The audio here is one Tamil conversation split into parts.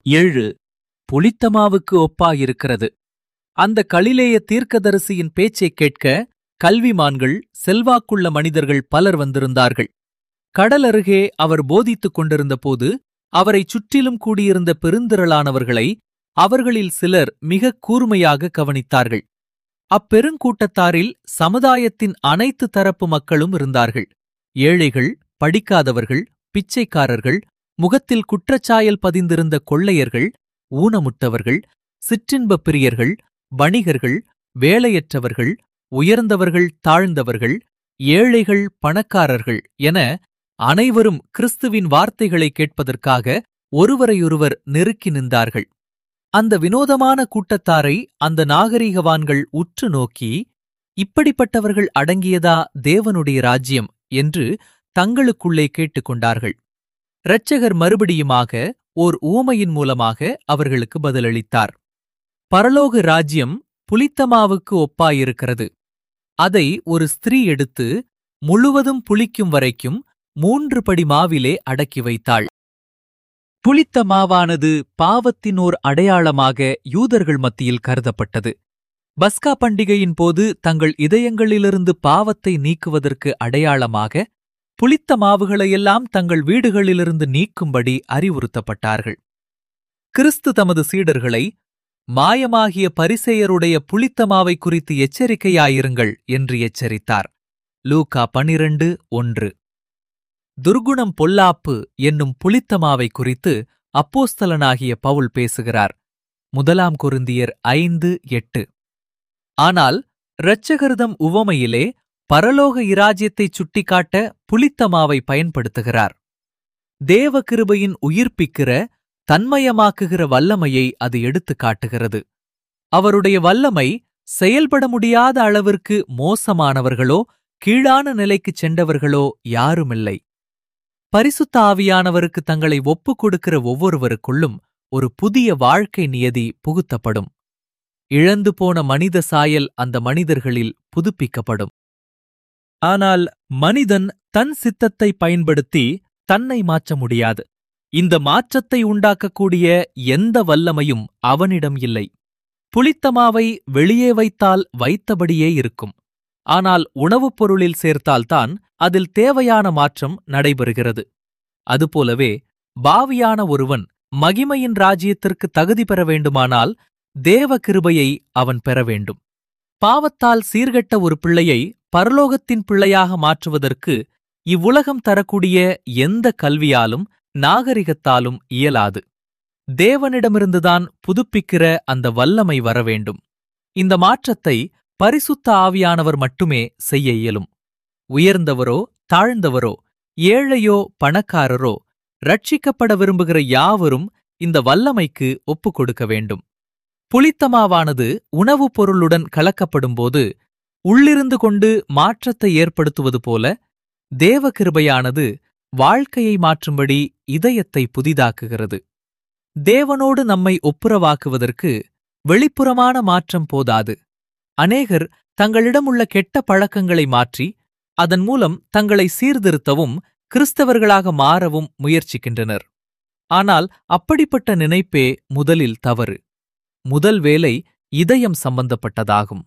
ஏழு புளித்தமாவுக்கு ஒப்பாயிருக்கிறது அந்த கலிலேய தீர்க்கதரிசியின் பேச்சைக் கேட்க கல்விமான்கள் செல்வாக்குள்ள மனிதர்கள் பலர் வந்திருந்தார்கள் கடல் அருகே அவர் போதித்துக் கொண்டிருந்தபோது அவரைச் சுற்றிலும் கூடியிருந்த பெருந்திரளானவர்களை அவர்களில் சிலர் மிகக் கூர்மையாக கவனித்தார்கள் அப்பெருங்கூட்டத்தாரில் சமுதாயத்தின் அனைத்து தரப்பு மக்களும் இருந்தார்கள் ஏழைகள் படிக்காதவர்கள் பிச்சைக்காரர்கள் முகத்தில் குற்றச்சாயல் பதிந்திருந்த கொள்ளையர்கள் ஊனமுற்றவர்கள் சிற்றின்பப் பிரியர்கள் வணிகர்கள் வேலையற்றவர்கள் உயர்ந்தவர்கள் தாழ்ந்தவர்கள் ஏழைகள் பணக்காரர்கள் என அனைவரும் கிறிஸ்துவின் வார்த்தைகளை கேட்பதற்காக ஒருவரையொருவர் நெருக்கி நின்றார்கள் அந்த வினோதமான கூட்டத்தாரை அந்த நாகரிகவான்கள் உற்று நோக்கி இப்படிப்பட்டவர்கள் அடங்கியதா தேவனுடைய ராஜ்யம் என்று தங்களுக்குள்ளே கேட்டுக்கொண்டார்கள் இரட்சகர் மறுபடியுமாக ஓர் ஊமையின் மூலமாக அவர்களுக்கு பதிலளித்தார் பரலோக ராஜ்யம் புளித்தமாவுக்கு ஒப்பாயிருக்கிறது அதை ஒரு ஸ்திரீ எடுத்து முழுவதும் புளிக்கும் வரைக்கும் மூன்று படி மாவிலே அடக்கி வைத்தாள் புளித்த மாவானது பாவத்தின் ஓர் அடையாளமாக யூதர்கள் மத்தியில் கருதப்பட்டது பஸ்கா பண்டிகையின் போது தங்கள் இதயங்களிலிருந்து பாவத்தை நீக்குவதற்கு அடையாளமாக புளித்த மாவுகளையெல்லாம் தங்கள் வீடுகளிலிருந்து நீக்கும்படி அறிவுறுத்தப்பட்டார்கள் கிறிஸ்து தமது சீடர்களை மாயமாகிய பரிசேயருடைய புளித்த மாவை குறித்து எச்சரிக்கையாயிருங்கள் என்று எச்சரித்தார் லூகா பனிரண்டு ஒன்று துர்குணம் பொல்லாப்பு என்னும் புளித்தமாவை குறித்து அப்போஸ்தலனாகிய பவுல் பேசுகிறார் முதலாம் கொருந்தியர் ஐந்து எட்டு ஆனால் இரட்சகர்தம் உவமையிலே பரலோக இராஜ்யத்தைச் சுட்டிக்காட்ட புளித்தமாவை பயன்படுத்துகிறார் தேவ கிருபையின் உயிர்ப்பிக்கிற தன்மயமாக்குகிற வல்லமையை அது எடுத்துக் காட்டுகிறது அவருடைய வல்லமை செயல்பட முடியாத அளவிற்கு மோசமானவர்களோ கீழான நிலைக்குச் சென்றவர்களோ யாருமில்லை பரிசுத்த ஆவியானவருக்கு தங்களை ஒப்புக் கொடுக்கிற ஒவ்வொருவருக்குள்ளும் ஒரு புதிய வாழ்க்கை நியதி புகுத்தப்படும் இழந்து போன மனித சாயல் அந்த மனிதர்களில் புதுப்பிக்கப்படும் ஆனால் மனிதன் தன் சித்தத்தை பயன்படுத்தி தன்னை மாற்ற முடியாது இந்த மாற்றத்தை உண்டாக்கக்கூடிய எந்த வல்லமையும் அவனிடம் இல்லை புளித்தமாவை வெளியே வைத்தால் வைத்தபடியே இருக்கும் ஆனால் உணவுப் பொருளில் சேர்த்தால்தான் அதில் தேவையான மாற்றம் நடைபெறுகிறது அதுபோலவே பாவியான ஒருவன் மகிமையின் ராஜ்யத்திற்கு தகுதி பெற வேண்டுமானால் தேவ கிருபையை அவன் பெற வேண்டும் பாவத்தால் சீர்கெட்ட ஒரு பிள்ளையை பரலோகத்தின் பிள்ளையாக மாற்றுவதற்கு இவ்வுலகம் தரக்கூடிய எந்த கல்வியாலும் நாகரிகத்தாலும் இயலாது தேவனிடமிருந்துதான் புதுப்பிக்கிற அந்த வல்லமை வரவேண்டும் இந்த மாற்றத்தை பரிசுத்த ஆவியானவர் மட்டுமே செய்ய இயலும் உயர்ந்தவரோ தாழ்ந்தவரோ ஏழையோ பணக்காரரோ ரட்சிக்கப்பட விரும்புகிற யாவரும் இந்த வல்லமைக்கு ஒப்புக் கொடுக்க வேண்டும் புளித்தமாவானது உணவுப் பொருளுடன் கலக்கப்படும்போது உள்ளிருந்து கொண்டு மாற்றத்தை ஏற்படுத்துவது போல தேவ கிருபையானது வாழ்க்கையை மாற்றும்படி இதயத்தை புதிதாக்குகிறது தேவனோடு நம்மை ஒப்புரவாக்குவதற்கு வெளிப்புறமான மாற்றம் போதாது அநேகர் தங்களிடமுள்ள கெட்ட பழக்கங்களை மாற்றி அதன் மூலம் தங்களை சீர்திருத்தவும் கிறிஸ்தவர்களாக மாறவும் முயற்சிக்கின்றனர் ஆனால் அப்படிப்பட்ட நினைப்பே முதலில் தவறு முதல் வேலை இதயம் சம்பந்தப்பட்டதாகும்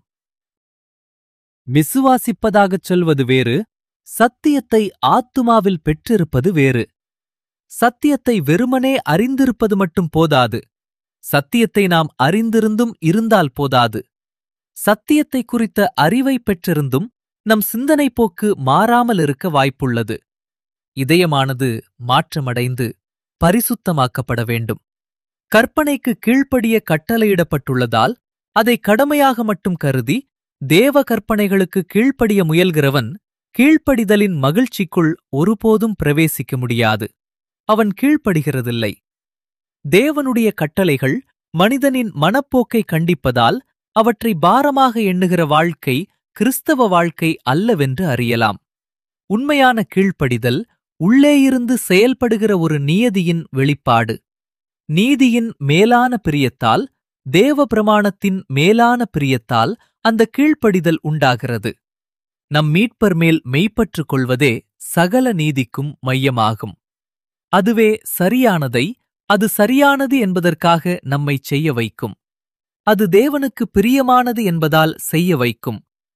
விசுவாசிப்பதாகச் சொல்வது வேறு சத்தியத்தை ஆத்துமாவில் பெற்றிருப்பது வேறு சத்தியத்தை வெறுமனே அறிந்திருப்பது மட்டும் போதாது சத்தியத்தை நாம் அறிந்திருந்தும் இருந்தால் போதாது சத்தியத்தை குறித்த அறிவை பெற்றிருந்தும் நம் சிந்தனை போக்கு மாறாமல் இருக்க வாய்ப்புள்ளது இதயமானது மாற்றமடைந்து பரிசுத்தமாக்கப்பட வேண்டும் கற்பனைக்கு கீழ்ப்படிய கட்டளையிடப்பட்டுள்ளதால் அதை கடமையாக மட்டும் கருதி தேவ கற்பனைகளுக்கு கீழ்ப்படிய முயல்கிறவன் கீழ்ப்படிதலின் மகிழ்ச்சிக்குள் ஒருபோதும் பிரவேசிக்க முடியாது அவன் கீழ்ப்படுகிறதில்லை தேவனுடைய கட்டளைகள் மனிதனின் மனப்போக்கை கண்டிப்பதால் அவற்றை பாரமாக எண்ணுகிற வாழ்க்கை கிறிஸ்தவ வாழ்க்கை அல்லவென்று அறியலாம் உண்மையான கீழ்ப்படிதல் உள்ளேயிருந்து செயல்படுகிற ஒரு நியதியின் வெளிப்பாடு நீதியின் மேலான பிரியத்தால் தேவ பிரமாணத்தின் மேலான பிரியத்தால் அந்த கீழ்ப்படிதல் உண்டாகிறது நம் மீட்பர் மேல் மெய்ப்பற்றுக் கொள்வதே சகல நீதிக்கும் மையமாகும் அதுவே சரியானதை அது சரியானது என்பதற்காக நம்மை செய்ய வைக்கும் அது தேவனுக்கு பிரியமானது என்பதால் செய்ய வைக்கும்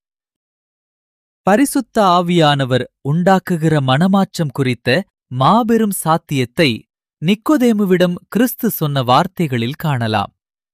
பரிசுத்த ஆவியானவர் உண்டாக்குகிற மனமாற்றம் குறித்த மாபெரும் சாத்தியத்தை நிக்கோதேமுவிடம் கிறிஸ்து சொன்ன வார்த்தைகளில் காணலாம்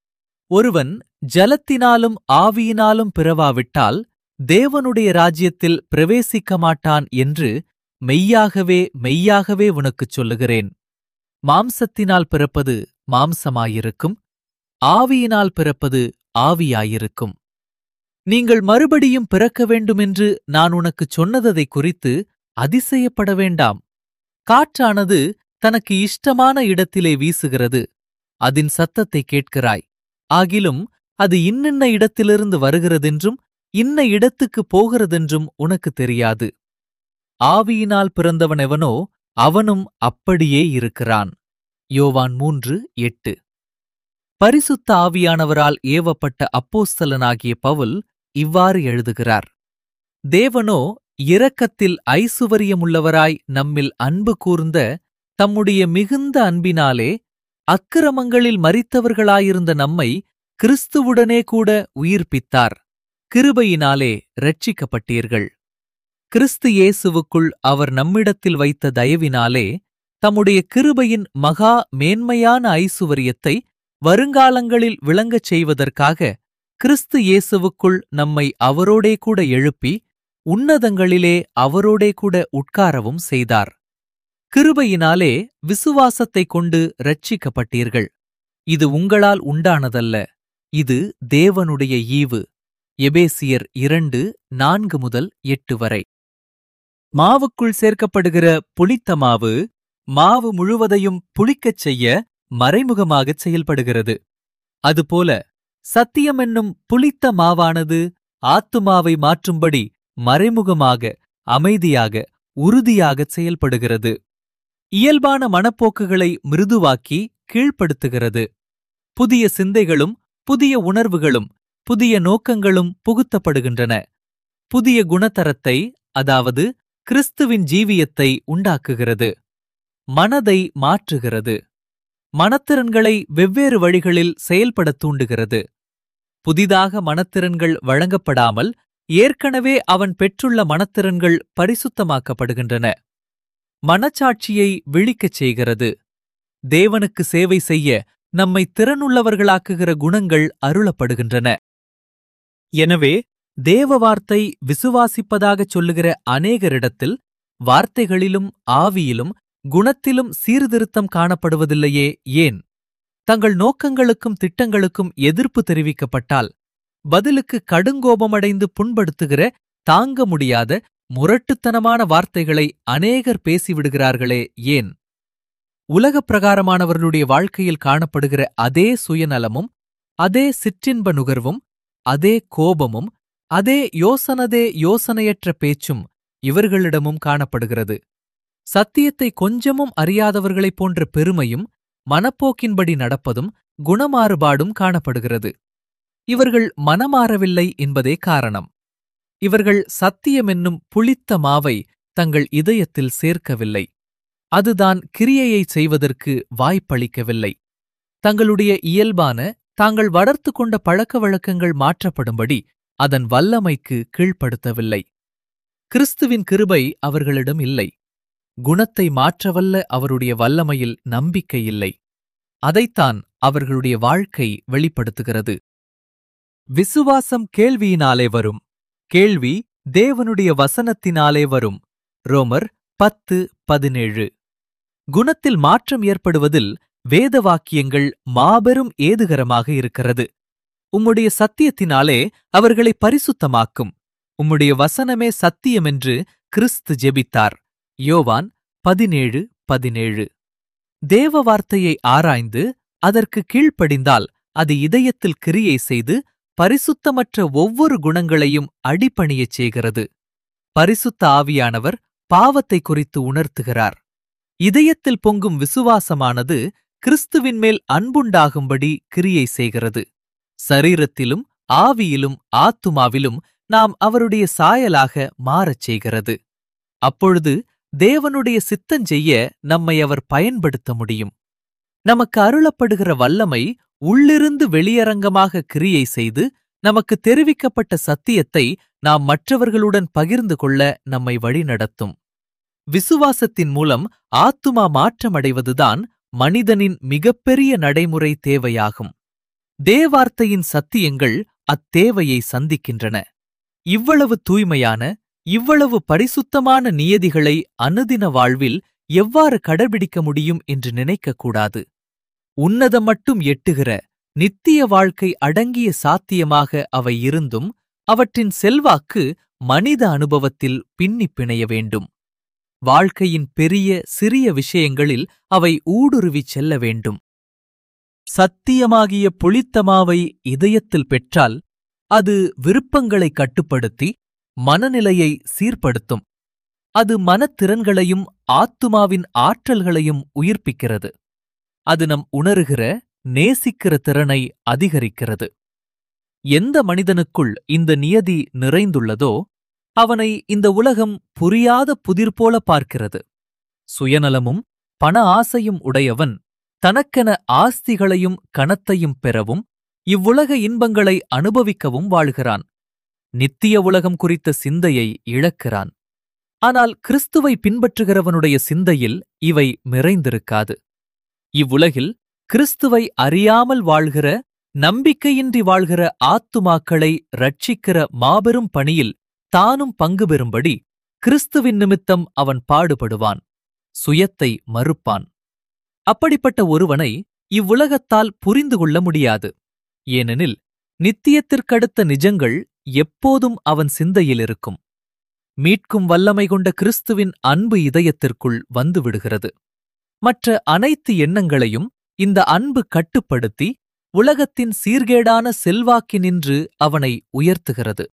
ஒருவன் ஜலத்தினாலும் ஆவியினாலும் பிறவாவிட்டால் தேவனுடைய ராஜ்யத்தில் பிரவேசிக்க மாட்டான் என்று மெய்யாகவே மெய்யாகவே உனக்குச் சொல்லுகிறேன் மாம்சத்தினால் பிறப்பது மாம்சமாயிருக்கும் ஆவியினால் பிறப்பது ஆவியாயிருக்கும் நீங்கள் மறுபடியும் பிறக்க வேண்டுமென்று நான் உனக்குச் சொன்னதை குறித்து அதிசயப்பட வேண்டாம் காற்றானது தனக்கு இஷ்டமான இடத்திலே வீசுகிறது அதன் சத்தத்தை கேட்கிறாய் ஆகிலும் அது இன்னின்ன இடத்திலிருந்து வருகிறதென்றும் இன்ன இடத்துக்குப் போகிறதென்றும் உனக்கு தெரியாது ஆவியினால் பிறந்தவனெவனோ அவனும் அப்படியே இருக்கிறான் யோவான் மூன்று எட்டு பரிசுத்த ஆவியானவரால் ஏவப்பட்ட அப்போஸ்தலனாகிய பவுல் இவ்வாறு எழுதுகிறார் தேவனோ இரக்கத்தில் ஐசுவரியமுள்ளவராய் நம்மில் அன்பு கூர்ந்த தம்முடைய மிகுந்த அன்பினாலே அக்கிரமங்களில் மரித்தவர்களாயிருந்த நம்மை கிறிஸ்துவுடனே கூட உயிர்ப்பித்தார் கிருபையினாலே ரட்சிக்கப்பட்டீர்கள் கிறிஸ்து இயேசுவுக்குள் அவர் நம்மிடத்தில் வைத்த தயவினாலே தம்முடைய கிருபையின் மகா மேன்மையான ஐசுவரியத்தை வருங்காலங்களில் விளங்கச் செய்வதற்காக கிறிஸ்து இயேசுவுக்குள் நம்மை அவரோடே கூட எழுப்பி உன்னதங்களிலே அவரோடே கூட உட்காரவும் செய்தார் கிருபையினாலே விசுவாசத்தைக் கொண்டு ரட்சிக்கப்பட்டீர்கள் இது உங்களால் உண்டானதல்ல இது தேவனுடைய ஈவு எபேசியர் இரண்டு நான்கு முதல் எட்டு வரை மாவுக்குள் சேர்க்கப்படுகிற புளித்த மாவு மாவு முழுவதையும் புளிக்கச் செய்ய மறைமுகமாகச் செயல்படுகிறது அதுபோல சத்தியம் என்னும் புளித்த மாவானது ஆத்துமாவை மாற்றும்படி மறைமுகமாக அமைதியாக உறுதியாகச் செயல்படுகிறது இயல்பான மனப்போக்குகளை மிருதுவாக்கி கீழ்ப்படுத்துகிறது புதிய சிந்தைகளும் புதிய உணர்வுகளும் புதிய நோக்கங்களும் புகுத்தப்படுகின்றன புதிய குணத்தரத்தை அதாவது கிறிஸ்துவின் ஜீவியத்தை உண்டாக்குகிறது மனதை மாற்றுகிறது மனத்திறன்களை வெவ்வேறு வழிகளில் செயல்படத் தூண்டுகிறது புதிதாக மனத்திறன்கள் வழங்கப்படாமல் ஏற்கனவே அவன் பெற்றுள்ள மனத்திறன்கள் பரிசுத்தமாக்கப்படுகின்றன மனச்சாட்சியை விழிக்கச் செய்கிறது தேவனுக்கு சேவை செய்ய நம்மை திறனுள்ளவர்களாக்குகிற குணங்கள் அருளப்படுகின்றன எனவே தேவ வார்த்தை விசுவாசிப்பதாகச் சொல்லுகிற அநேகரிடத்தில் வார்த்தைகளிலும் ஆவியிலும் குணத்திலும் சீர்திருத்தம் காணப்படுவதில்லையே ஏன் தங்கள் நோக்கங்களுக்கும் திட்டங்களுக்கும் எதிர்ப்பு தெரிவிக்கப்பட்டால் பதிலுக்கு கடுங்கோபமடைந்து புண்படுத்துகிற தாங்க முடியாத முரட்டுத்தனமான வார்த்தைகளை அநேகர் பேசிவிடுகிறார்களே ஏன் உலகப் பிரகாரமானவர்களுடைய வாழ்க்கையில் காணப்படுகிற அதே சுயநலமும் அதே சிற்றின்ப நுகர்வும் அதே கோபமும் அதே யோசனதே யோசனையற்ற பேச்சும் இவர்களிடமும் காணப்படுகிறது சத்தியத்தை கொஞ்சமும் அறியாதவர்களைப் போன்ற பெருமையும் மனப்போக்கின்படி நடப்பதும் குணமாறுபாடும் காணப்படுகிறது இவர்கள் மனமாறவில்லை என்பதே காரணம் இவர்கள் சத்தியமென்னும் புளித்த மாவை தங்கள் இதயத்தில் சேர்க்கவில்லை அதுதான் கிரியையைச் செய்வதற்கு வாய்ப்பளிக்கவில்லை தங்களுடைய இயல்பான தாங்கள் வளர்த்து கொண்ட பழக்க வழக்கங்கள் மாற்றப்படும்படி அதன் வல்லமைக்கு கீழ்ப்படுத்தவில்லை கிறிஸ்துவின் கிருபை அவர்களிடம் இல்லை குணத்தை மாற்றவல்ல அவருடைய வல்லமையில் நம்பிக்கை இல்லை அதைத்தான் அவர்களுடைய வாழ்க்கை வெளிப்படுத்துகிறது விசுவாசம் கேள்வியினாலே வரும் கேள்வி தேவனுடைய வசனத்தினாலே வரும் ரோமர் பத்து பதினேழு குணத்தில் மாற்றம் ஏற்படுவதில் வேத வாக்கியங்கள் மாபெரும் ஏதுகரமாக இருக்கிறது உம்முடைய சத்தியத்தினாலே அவர்களை பரிசுத்தமாக்கும் உம்முடைய வசனமே சத்தியமென்று கிறிஸ்து ஜெபித்தார் யோவான் பதினேழு பதினேழு தேவ வார்த்தையை ஆராய்ந்து அதற்கு கீழ்ப்படிந்தால் அது இதயத்தில் கிரியை செய்து பரிசுத்தமற்ற ஒவ்வொரு குணங்களையும் அடிபணியச் செய்கிறது பரிசுத்த ஆவியானவர் பாவத்தை குறித்து உணர்த்துகிறார் இதயத்தில் பொங்கும் விசுவாசமானது கிறிஸ்துவின் மேல் அன்புண்டாகும்படி கிரியை செய்கிறது சரீரத்திலும் ஆவியிலும் ஆத்துமாவிலும் நாம் அவருடைய சாயலாக மாறச் செய்கிறது அப்பொழுது தேவனுடைய சித்தஞ்செய்ய நம்மை அவர் பயன்படுத்த முடியும் நமக்கு அருளப்படுகிற வல்லமை உள்ளிருந்து வெளியரங்கமாக கிரியை செய்து நமக்கு தெரிவிக்கப்பட்ட சத்தியத்தை நாம் மற்றவர்களுடன் பகிர்ந்து கொள்ள நம்மை வழிநடத்தும் விசுவாசத்தின் மூலம் ஆத்துமா மாற்றமடைவதுதான் மனிதனின் மிகப்பெரிய நடைமுறை தேவையாகும் தேவார்த்தையின் சத்தியங்கள் அத்தேவையை சந்திக்கின்றன இவ்வளவு தூய்மையான இவ்வளவு பரிசுத்தமான நியதிகளை அனுதின வாழ்வில் எவ்வாறு கடைபிடிக்க முடியும் என்று நினைக்கக்கூடாது உன்னதம் மட்டும் எட்டுகிற நித்திய வாழ்க்கை அடங்கிய சாத்தியமாக அவை இருந்தும் அவற்றின் செல்வாக்கு மனித அனுபவத்தில் பின்னிப் பிணைய வேண்டும் வாழ்க்கையின் பெரிய சிறிய விஷயங்களில் அவை ஊடுருவிச் செல்ல வேண்டும் சத்தியமாகிய புளித்தமாவை இதயத்தில் பெற்றால் அது விருப்பங்களை கட்டுப்படுத்தி மனநிலையை சீர்படுத்தும் அது மனத்திறன்களையும் ஆத்துமாவின் ஆற்றல்களையும் உயிர்ப்பிக்கிறது அது நம் உணருகிற நேசிக்கிற திறனை அதிகரிக்கிறது எந்த மனிதனுக்குள் இந்த நியதி நிறைந்துள்ளதோ அவனை இந்த உலகம் புரியாத புதிர் போல பார்க்கிறது சுயநலமும் பண ஆசையும் உடையவன் தனக்கென ஆஸ்திகளையும் கனத்தையும் பெறவும் இவ்வுலக இன்பங்களை அனுபவிக்கவும் வாழ்கிறான் நித்திய உலகம் குறித்த சிந்தையை இழக்கிறான் ஆனால் கிறிஸ்துவை பின்பற்றுகிறவனுடைய சிந்தையில் இவை நிறைந்திருக்காது இவ்வுலகில் கிறிஸ்துவை அறியாமல் வாழ்கிற நம்பிக்கையின்றி வாழ்கிற ஆத்துமாக்களை ரட்சிக்கிற மாபெரும் பணியில் தானும் பங்கு பெறும்படி கிறிஸ்துவின் நிமித்தம் அவன் பாடுபடுவான் சுயத்தை மறுப்பான் அப்படிப்பட்ட ஒருவனை இவ்வுலகத்தால் புரிந்து கொள்ள முடியாது ஏனெனில் நித்தியத்திற்கடுத்த நிஜங்கள் எப்போதும் அவன் சிந்தையில் இருக்கும் மீட்கும் வல்லமை கொண்ட கிறிஸ்துவின் அன்பு இதயத்திற்குள் வந்துவிடுகிறது மற்ற அனைத்து எண்ணங்களையும் இந்த அன்பு கட்டுப்படுத்தி உலகத்தின் சீர்கேடான செல்வாக்கினின்று அவனை உயர்த்துகிறது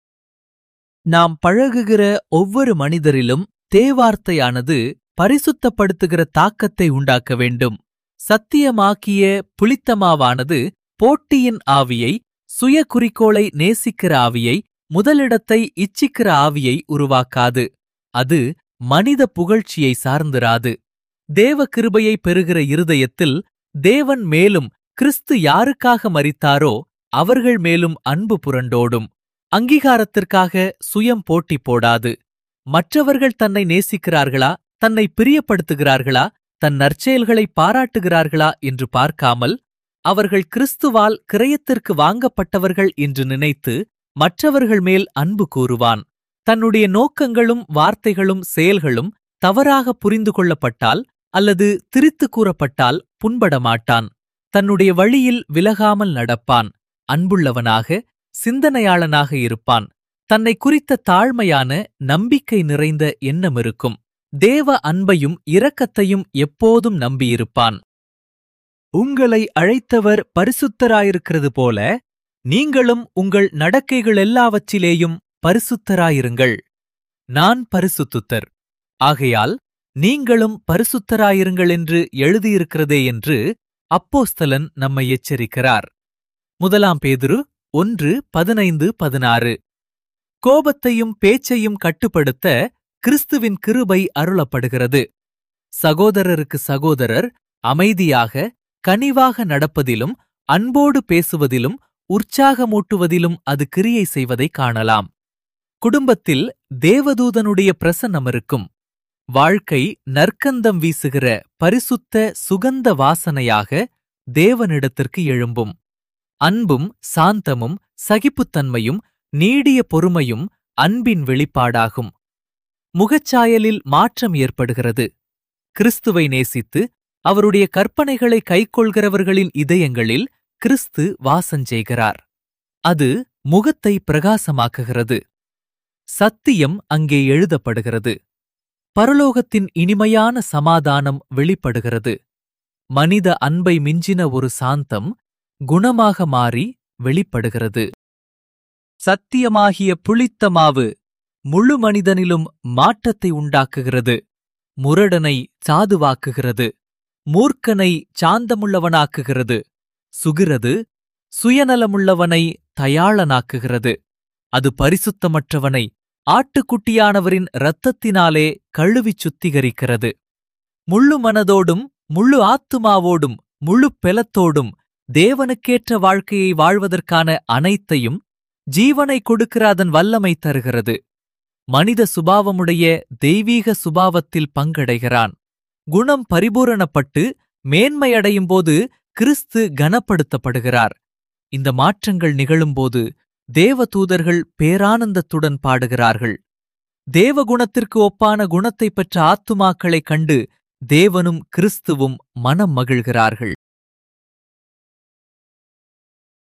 நாம் பழகுகிற ஒவ்வொரு மனிதரிலும் தேவார்த்தையானது பரிசுத்தப்படுத்துகிற தாக்கத்தை உண்டாக்க வேண்டும் சத்தியமாக்கிய புளித்தமாவானது போட்டியின் ஆவியை சுய குறிக்கோளை நேசிக்கிற ஆவியை முதலிடத்தை இச்சிக்கிற ஆவியை உருவாக்காது அது மனித புகழ்ச்சியை சார்ந்திராது தேவ கிருபையை பெறுகிற இருதயத்தில் தேவன் மேலும் கிறிஸ்து யாருக்காக மரித்தாரோ அவர்கள் மேலும் அன்பு புரண்டோடும் அங்கீகாரத்திற்காக சுயம் போட்டி போடாது மற்றவர்கள் தன்னை நேசிக்கிறார்களா தன்னை பிரியப்படுத்துகிறார்களா தன் நற்செயல்களை பாராட்டுகிறார்களா என்று பார்க்காமல் அவர்கள் கிறிஸ்துவால் கிரயத்திற்கு வாங்கப்பட்டவர்கள் என்று நினைத்து மற்றவர்கள் மேல் அன்பு கூறுவான் தன்னுடைய நோக்கங்களும் வார்த்தைகளும் செயல்களும் தவறாக புரிந்து கொள்ளப்பட்டால் அல்லது திரித்து கூறப்பட்டால் புண்பட மாட்டான் தன்னுடைய வழியில் விலகாமல் நடப்பான் அன்புள்ளவனாக சிந்தனையாளனாக இருப்பான் தன்னை குறித்த தாழ்மையான நம்பிக்கை நிறைந்த எண்ணம் இருக்கும் தேவ அன்பையும் இரக்கத்தையும் எப்போதும் நம்பியிருப்பான் உங்களை அழைத்தவர் பரிசுத்தராயிருக்கிறது போல நீங்களும் உங்கள் நடக்கைகள் எல்லாவற்றிலேயும் பரிசுத்தராயிருங்கள் நான் பரிசுத்துத்தர் ஆகையால் நீங்களும் பரிசுத்தராயிருங்கள் என்று எழுதியிருக்கிறதே என்று அப்போஸ்தலன் நம்மை எச்சரிக்கிறார் முதலாம் பேதுரு ஒன்று பதினைந்து பதினாறு கோபத்தையும் பேச்சையும் கட்டுப்படுத்த கிறிஸ்துவின் கிருபை அருளப்படுகிறது சகோதரருக்கு சகோதரர் அமைதியாக கனிவாக நடப்பதிலும் அன்போடு பேசுவதிலும் உற்சாகமூட்டுவதிலும் அது கிரியை செய்வதை காணலாம் குடும்பத்தில் தேவதூதனுடைய பிரசன்னம் இருக்கும் வாழ்க்கை நற்கந்தம் வீசுகிற பரிசுத்த சுகந்த வாசனையாக தேவனிடத்திற்கு எழும்பும் அன்பும் சாந்தமும் சகிப்புத்தன்மையும் நீடிய பொறுமையும் அன்பின் வெளிப்பாடாகும் முகச்சாயலில் மாற்றம் ஏற்படுகிறது கிறிஸ்துவை நேசித்து அவருடைய கற்பனைகளை கைக்கொள்கிறவர்களின் இதயங்களில் கிறிஸ்து வாசஞ்செய்கிறார் அது முகத்தை பிரகாசமாக்குகிறது சத்தியம் அங்கே எழுதப்படுகிறது பரலோகத்தின் இனிமையான சமாதானம் வெளிப்படுகிறது மனித அன்பை மிஞ்சின ஒரு சாந்தம் குணமாக மாறி வெளிப்படுகிறது சத்தியமாகிய புளித்த மாவு முழு மனிதனிலும் மாற்றத்தை உண்டாக்குகிறது முரடனை சாதுவாக்குகிறது மூர்க்கனை சாந்தமுள்ளவனாக்குகிறது சுகிறது சுயநலமுள்ளவனை தயாளனாக்குகிறது அது பரிசுத்தமற்றவனை ஆட்டுக்குட்டியானவரின் இரத்தத்தினாலே கழுவிச் சுத்திகரிக்கிறது முழு மனதோடும் முழு ஆத்துமாவோடும் முழு பெலத்தோடும் தேவனுக்கேற்ற வாழ்க்கையை வாழ்வதற்கான அனைத்தையும் ஜீவனை கொடுக்கிற அதன் வல்லமை தருகிறது மனித சுபாவமுடைய தெய்வீக சுபாவத்தில் பங்கடைகிறான் குணம் பரிபூரணப்பட்டு மேன்மையடையும் போது கிறிஸ்து கனப்படுத்தப்படுகிறார் இந்த மாற்றங்கள் நிகழும்போது தேவதூதர்கள் பேரானந்தத்துடன் பாடுகிறார்கள் தேவகுணத்திற்கு ஒப்பான குணத்தைப் பெற்ற ஆத்துமாக்களைக் கண்டு தேவனும் கிறிஸ்துவும் மனம் மகிழ்கிறார்கள்